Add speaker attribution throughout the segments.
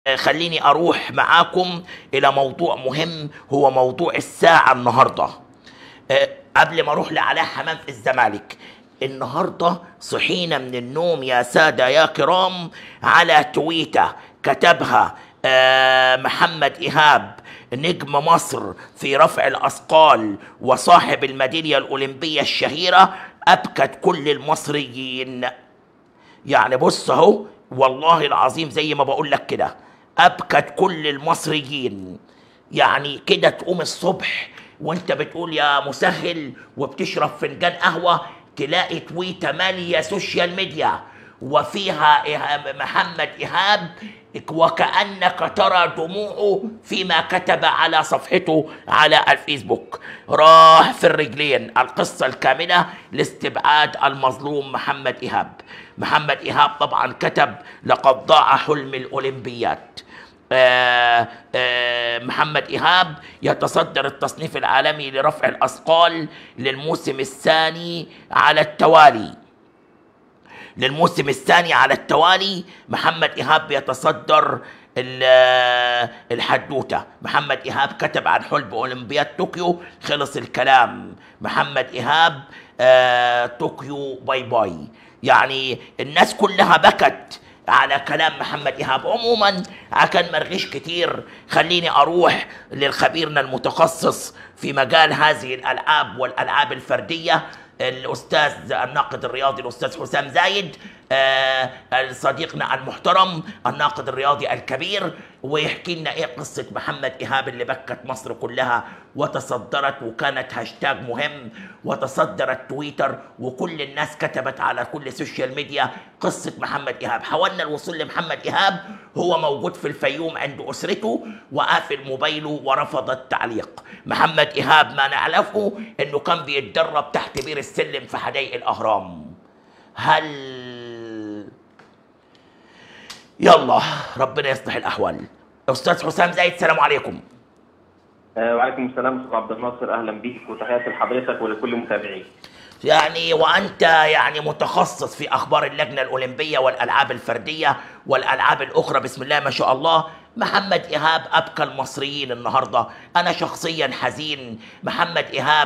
Speaker 1: خليني اروح معاكم الى موضوع مهم هو موضوع الساعه النهارده أه، قبل ما اروح لعلاء حمام في الزمالك النهارده صحينا من النوم يا ساده يا كرام على تويته كتبها آه، محمد ايهاب نجم مصر في رفع الاثقال وصاحب الميداليه الاولمبيه الشهيره ابكت كل المصريين يعني بص اهو والله العظيم زي ما بقول لك كده ابكت كل المصريين يعني كده تقوم الصبح وانت بتقول يا مسهل وبتشرب فنجان قهوه تلاقي تويته ماليه سوشيال ميديا وفيها إيهاب محمد ايهاب وكانك ترى دموعه فيما كتب على صفحته على الفيسبوك راح في الرجلين القصه الكامله لاستبعاد المظلوم محمد ايهاب محمد ايهاب طبعا كتب لقد ضاع حلم الاولمبيات آه، آه، محمد إيهاب يتصدر التصنيف العالمي لرفع الأثقال للموسم الثاني على التوالي للموسم الثاني على التوالي محمد إيهاب يتصدر ال- الحدوتة محمد إيهاب كتب عن حلم أولمبياد طوكيو خلص الكلام محمد إيهاب آه، طوكيو باي باي يعني الناس كلها بكت على كلام محمد ايهاب عموما عشان مرغيش كتير خليني اروح للخبيرنا المتخصص في مجال هذه الالعاب والالعاب الفرديه الاستاذ الناقد الرياضي الاستاذ حسام زايد آه صديقنا المحترم الناقد الرياضي الكبير ويحكي لنا ايه قصه محمد ايهاب اللي بكت مصر كلها وتصدرت وكانت هاشتاج مهم وتصدرت تويتر وكل الناس كتبت على كل سوشيال ميديا قصه محمد ايهاب حاولنا الوصول لمحمد ايهاب هو موجود في الفيوم عند اسرته وقافل موبايله ورفض التعليق محمد ايهاب ما نعرفه انه كان بيتدرب تحت بير السلم في حدائق الاهرام هل يلا ربنا يصلح الاحوال استاذ حسام زايد السلام عليكم
Speaker 2: آه، وعليكم السلام استاذ عبد الناصر اهلا بيك وتحياتي لحضرتك ولكل متابعيك.
Speaker 1: يعني وانت يعني متخصص في اخبار اللجنه الاولمبيه والالعاب الفرديه والالعاب الاخرى بسم الله ما شاء الله محمد ايهاب ابكى المصريين النهارده انا شخصيا حزين محمد ايهاب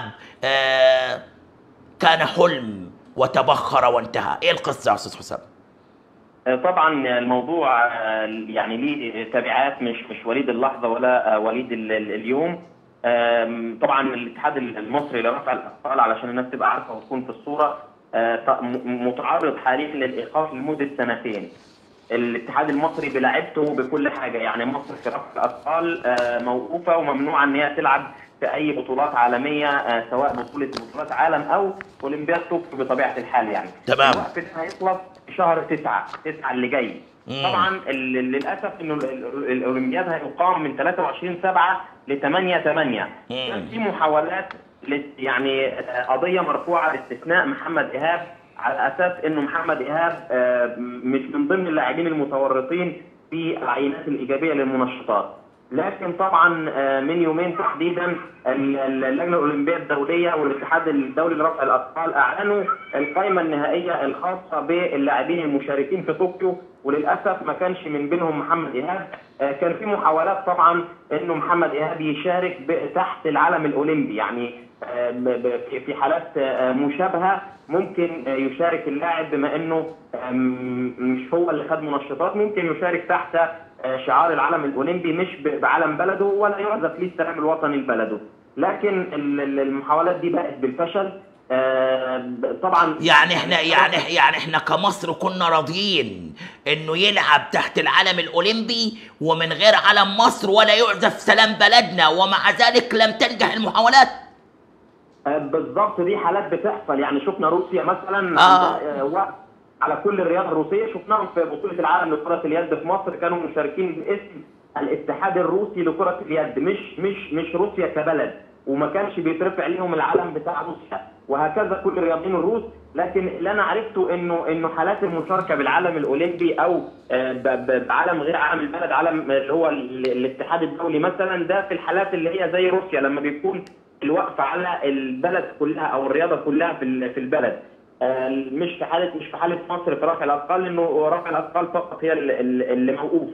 Speaker 1: آه كان حلم وتبخر وانتهى ايه القصه يا استاذ حسام
Speaker 2: آه، طبعا الموضوع آه، يعني ليه تبعات مش مش وليد اللحظه ولا آه، وليد ال- ال- اليوم. آم، طبعا الاتحاد المصري لرفع الاثقال علشان الناس تبقى عارفه وتكون في الصوره آه، ط- م- متعرض حاليا للايقاف لمده سنتين. الاتحاد المصري بلعبته بكل حاجه يعني مصر في رفع الاثقال آه، موقوفه وممنوعه ان هي تلعب في اي بطولات عالميه آه، سواء بطوله بطولات عالم او اولمبياد طوكيو بطبيعه الحال يعني.
Speaker 1: تمام.
Speaker 2: الوقف ده هيخلص في شهر تسعة تسعة اللي جاي.
Speaker 1: مم.
Speaker 2: طبعا ال- للاسف انه ال- ال- الاولمبياد هيقام من 23 7 ل 8 8
Speaker 1: مم.
Speaker 2: كان في محاولات لت- يعني آه، قضيه مرفوعه لاستثناء محمد ايهاب على اساس انه محمد ايهاب آه، مش من ضمن اللاعبين المتورطين في العينات الايجابيه للمنشطات لكن طبعا آه، من يومين تحديدا ال- ال- اللجنه الاولمبيه الدوليه والاتحاد الدولي لرفع الاثقال اعلنوا القائمه النهائيه الخاصه باللاعبين المشاركين في طوكيو وللاسف ما كانش من بينهم محمد ايهاب آه، كان في محاولات طبعا انه محمد ايهاب يشارك ب- تحت العلم الاولمبي يعني آه، ب- ب- في- في حالات آه، مشابهه ممكن آه، يشارك اللاعب بما انه آم، مش هو اللي خد منشطات ممكن يشارك تحت آه، شعار العلم الاولمبي مش ب- بعلم بلده ولا يعزف ليه السلام الوطني لبلده لكن ال- ال- المحاولات دي بقت بالفشل آه، ب- طبعا
Speaker 1: يعني احنا يعني يعني احنا كمصر كنا راضيين انه يلعب تحت العلم الاولمبي ومن غير علم مصر ولا يعزف سلام بلدنا ومع ذلك لم تنجح المحاولات
Speaker 2: آه، بالظبط دي حالات بتحصل يعني شفنا روسيا مثلا
Speaker 1: آه.
Speaker 2: عندها، آه، وقت على كل الرياضه الروسيه شفناهم في بطوله العالم لكره اليد في مصر كانوا مشاركين باسم الاتحاد الروسي لكره اليد مش مش مش روسيا كبلد وما كانش بيترفع ليهم العلم بتاع روسيا وهكذا كل الرياضيين الروس لكن اللي انا عرفته انه انه حالات المشاركه بالعلم الاولمبي او آه، ب- ب- بعلم غير علم البلد علم اللي هو ال- الاتحاد الدولي مثلا ده في الحالات اللي هي زي روسيا لما بيكون الوقف على البلد كلها او الرياضه كلها في ال- في البلد آه، مش في حاله مش في حاله مصر في رفع الاثقال لانه رفع الاثقال فقط هي ال- ال- اللي موقوفه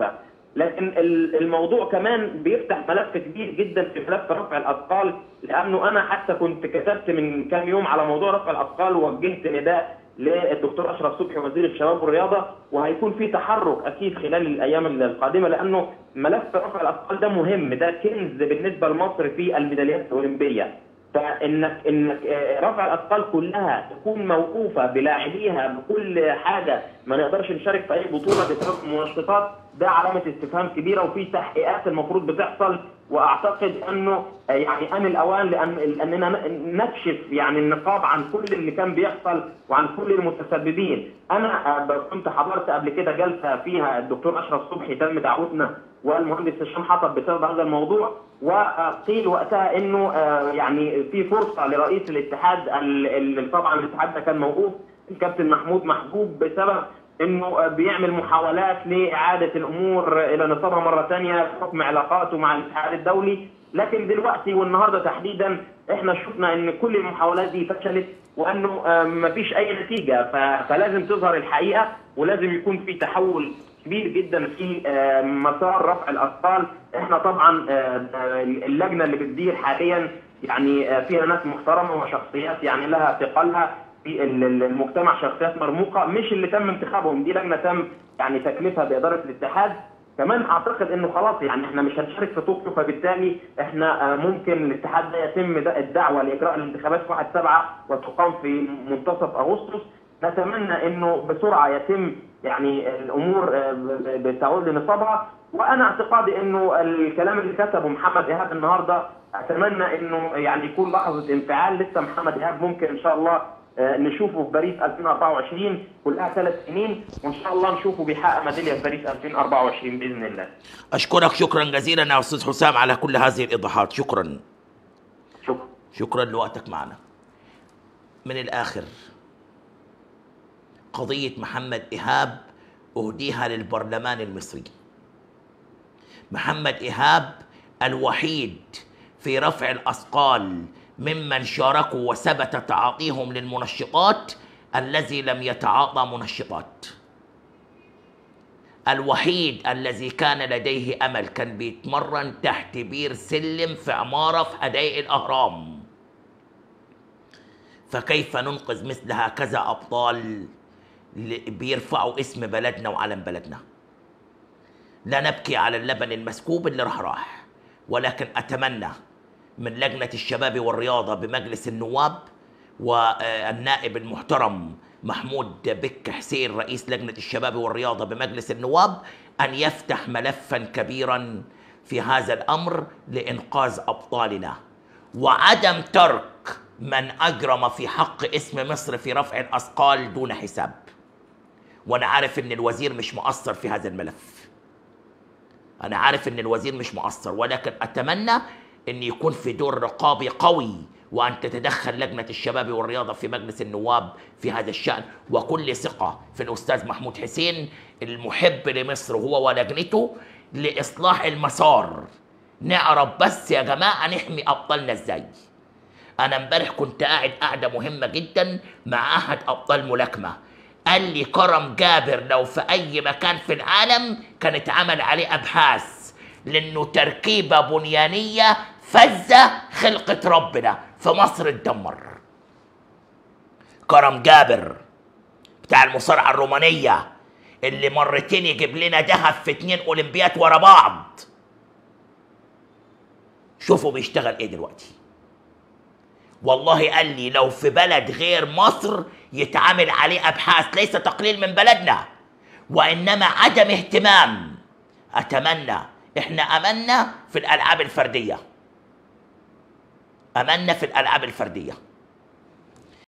Speaker 2: لكن ال- الموضوع كمان بيفتح ملف كبير جدا في ملف رفع الاثقال لانه انا حتى كنت كتبت من كام يوم على موضوع رفع الاثقال ووجهت نداء للدكتور اشرف صبحي وزير الشباب والرياضه وهيكون في تحرك اكيد خلال الايام القادمه لانه ملف رفع الاثقال ده مهم ده كنز بالنسبه لمصر في الميداليات الاولمبيه فانك انك آه، رفع الاثقال كلها تكون موقوفه بلاعبيها بكل حاجه ما نقدرش نشارك في اي بطوله بسبب المنشطات ده علامه استفهام كبيره وفي تحقيقات المفروض بتحصل واعتقد انه آه، يعني ان الاوان لان اننا نكشف يعني النقاب عن كل اللي كان بيحصل وعن كل المتسببين انا آه، كنت حضرت قبل كده جلسه فيها الدكتور اشرف صبحي تم دعوتنا والمهندس هشام حطب بسبب هذا الموضوع وقيل وقتها انه آه، يعني في فرصه لرئيس الاتحاد اللي طبعا الاتحاد ده كان موقوف الكابتن محمود محجوب بسبب انه آه، بيعمل محاولات لاعاده الامور الى نصابها مره ثانيه بحكم علاقاته مع الاتحاد الدولي لكن دلوقتي والنهارده تحديدا احنا شفنا ان كل المحاولات دي فشلت وانه آه، مفيش اي نتيجه ف- فلازم تظهر الحقيقه ولازم يكون في تحول كبير جدا في آه، مسار رفع الاثقال احنا طبعا آه، آه، اللجنه اللي بتدير حاليا يعني آه، فيها ناس محترمه وشخصيات يعني لها ثقلها في ال- ال- المجتمع شخصيات مرموقه مش اللي تم انتخابهم دي لجنه تم يعني تكليفها باداره الاتحاد كمان اعتقد انه خلاص يعني احنا مش هنشارك في طوكيو فبالتالي احنا آه، ممكن الاتحاد ده يتم ده- الدعوه لاجراء الانتخابات في 1 7 وتقام في منتصف اغسطس نتمنى انه بسرعه يتم يعني الامور آه، ب- ب- بتعود لنصابها وانا اعتقادي انه الكلام اللي كتبه محمد ايهاب النهارده اتمنى انه يعني يكون لحظه انفعال لسه محمد ايهاب ممكن ان شاء الله آه، نشوفه في باريس 2024 كلها ثلاث سنين وان شاء الله نشوفه بيحقق ميداليه في باريس 2024 باذن الله.
Speaker 1: اشكرك شكرا جزيلا يا استاذ حسام على كل هذه الايضاحات شكرا
Speaker 2: شكرا.
Speaker 1: شكرا لوقتك معنا من الاخر قضيه محمد ايهاب اهديها للبرلمان المصري محمد ايهاب الوحيد في رفع الاثقال ممن شاركوا وثبت تعاطيهم للمنشطات الذي لم يتعاطى منشطات الوحيد الذي كان لديه امل كان بيتمرن تحت بير سلم في عماره في حدائق الاهرام فكيف ننقذ مثل هكذا ابطال ل- بيرفعوا اسم بلدنا وعلم بلدنا لا نبكي على اللبن المسكوب اللي راح راح ولكن اتمنى من لجنه الشباب والرياضه بمجلس النواب والنائب المحترم محمود بك حسين رئيس لجنه الشباب والرياضه بمجلس النواب ان يفتح ملفا كبيرا في هذا الامر لانقاذ ابطالنا وعدم ترك من اجرم في حق اسم مصر في رفع الاثقال دون حساب وانا عارف ان الوزير مش مقصر في هذا الملف انا عارف ان الوزير مش مقصر ولكن اتمنى ان يكون في دور رقابي قوي وان تتدخل لجنه الشباب والرياضه في مجلس النواب في هذا الشان وكل ثقه في الاستاذ محمود حسين المحب لمصر هو ولجنته لاصلاح المسار نعرف بس يا جماعه نحمي ابطالنا ازاي انا امبارح كنت قاعد قاعده مهمه جدا مع احد ابطال ملاكمه قال لي كرم جابر لو في اي مكان في العالم كان اتعمل عليه ابحاث لانه تركيبه بنيانيه فزه خلقه ربنا في مصر اتدمر كرم جابر بتاع المصارعه الرومانيه اللي مرتين يجيب لنا ذهب في اتنين اولمبيات ورا بعض شوفوا بيشتغل ايه دلوقتي والله قال لي لو في بلد غير مصر يتعامل عليه ابحاث ليس تقليل من بلدنا وانما عدم اهتمام اتمنى احنا امنا في الالعاب الفرديه امنا في الالعاب الفرديه